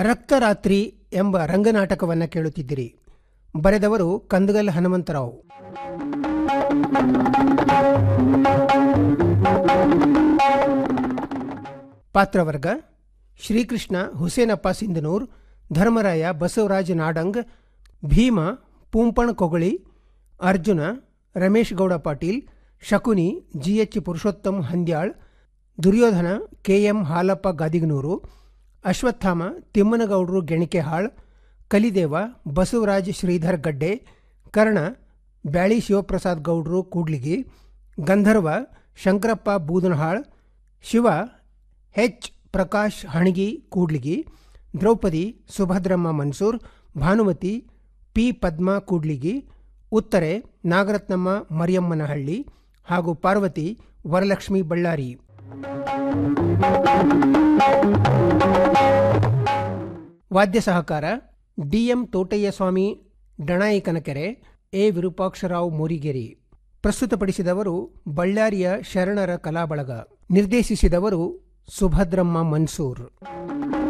ರಕ್ತರಾತ್ರಿ ಎಂಬ ರಂಗನಾಟಕವನ್ನು ಕೇಳುತ್ತಿದ್ದಿರಿ ಬರೆದವರು ಕಂದಗಲ್ ಹನುಮಂತರಾವ್ ಪಾತ್ರವರ್ಗ Srikrishna Husenappa Sindhanur Dharmaraya Basavaraja Nadang Bhima Poompana Kogali Arjuna Ramesh Gowda Patil Shakuni G H Purushottam Handyal Duryodhana K M Halappa Gadiganur Ashwatthama ತಿಮ್ಮನಗೌಡರು ಗೆಣಿಕೆಹಾಳ್ ಕಲಿದೇವ ಬಸವರಾಜ್ ಶ್ರೀಧರ್ ಗಡ್ಡೆ ಕರ್ಣ ಬ್ಯಾಳಿ ಶಿವಪ್ರಸಾದ್ ಗೌಡ್ರು ಕೂಡ್ಲಿಗಿ ಗಂಧರ್ವ ಶಂಕರಪ್ಪ ಬೂದನಹಾಳ್ ಶಿವ ಎಚ್ ಪ್ರಕಾಶ್ ಹಣಗಿ ಕೂಡ್ಲಿಗಿ ದ್ರೌಪದಿ ಸುಭದ್ರಮ್ಮ ಮನ್ಸೂರ್ ಭಾನುಮತಿ ಪಿ ಪದ್ಮಾ ಕೂಡ್ಲಿಗಿ ಉತ್ತರೆ ನಾಗರತ್ನಮ್ಮ ಮರಿಯಮ್ಮನಹಳ್ಳಿ ಹಾಗೂ ಪಾರ್ವತಿ ವರಲಕ್ಷ್ಮಿ ಬಳ್ಳಾರಿ ವಾದ್ಯ ಸಹಕಾರ ಡಿಎಂ ತೋಟಯ್ಯ ಸ್ವಾಮಿ ಡಣಾಯಿಕನಕೆರೆ ಎ ವಿರೂಪಾಕ್ಷರಾವ್ ಮೋರಿಗೆರಿ ಪ್ರಸ್ತುತಪಡಿಸಿದವರು ಬಳ್ಳಾರಿಯ ಶರಣರ ಕಲಾಬಳಗ ನಿರ್ದೇಶಿಸಿದವರು ಸುಭದ್ರಮ್ಮ ಮನ್ಸೂರ್